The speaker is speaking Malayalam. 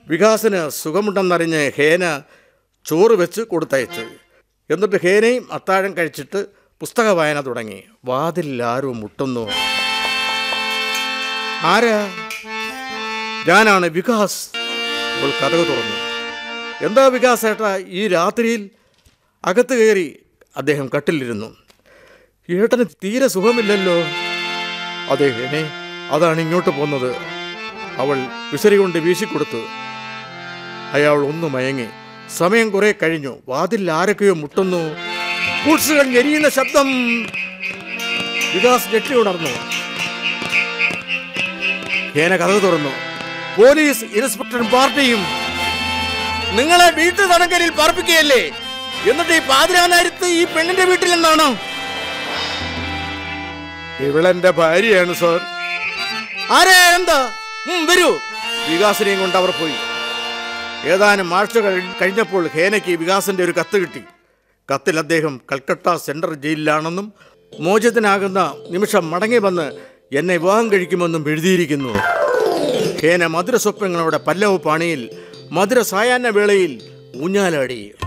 വികാസിന് സുഖമുണ്ടെന്നറിഞ്ഞ് ഹേന ചോറ് വെച്ച് കൊടുത്തയച്ചു എന്നിട്ട് ഹേനയും അത്താഴം കഴിച്ചിട്ട് പുസ്തക വായന തുടങ്ങി വാതിൽ ആരോ മുട്ടുന്നു ആരാ ഞാനാണ് വികാസ് ഇപ്പോൾ കഥക തുറന്നു എന്താ വികാസ് ഏട്ടാ ഈ രാത്രിയിൽ അകത്ത് കയറി അദ്ദേഹം കട്ടിലിരുന്നു ഏട്ടന് തീരെ സുഖമില്ലല്ലോ അതെ ഹേനെ അതാണ് ഇങ്ങോട്ട് പോന്നത് അവൾ വിസരി കൊണ്ട് വീശിക്കൊടുത്തു അയാൾ ഒന്ന് മയങ്ങി സമയം കുറെ കഴിഞ്ഞു വാതിൽ ആരൊക്കെയോ മുട്ടുന്നു ബൂട്ട്സുകൾ ഞെരിയുന്ന ശബ്ദം വികാസ് ഞെട്ടി ഉണർന്നു ഹേന കഥ തുറന്നു പോലീസ് ഇൻസ്പെക്ടർ പാർട്ടിയും നിങ്ങളെ വീട്ടു തടങ്കലിൽ പാർപ്പിക്കുകയല്ലേ എന്നിട്ട് ഈ പാതിരാനാരത്ത് ഈ പെണ്ണിന്റെ വീട്ടിൽ നിന്നാണോ ഇവളെന്റെ ഭാര്യയാണ് സാർ ആരെ എന്താ ഉം, വരൂ വികാസിനെയും കൊണ്ട് അവർ പോയി ഏതാനും ആഴ്ച കഴി- കഴിഞ്ഞപ്പോൾ ഹേനയ്ക്ക് വികാസിന്റെ ഒരു കത്ത് കിട്ടി കത്തിൽ അദ്ദേഹം കൽക്കട്ട സെൻട്രൽ ജയിലിലാണെന്നും മോചിതനാകുന്ന നിമിഷം മടങ്ങി വന്ന് എന്നെ വിവാഹം കഴിക്കുമെന്നും എഴുതിയിരിക്കുന്നു ഹേന മധുര സ്വപ്നങ്ങളുടെ പല്ലവ പാണിയിൽ മധുര സായാഹ്ന വേളയിൽ ഊഞ്ഞാലാടി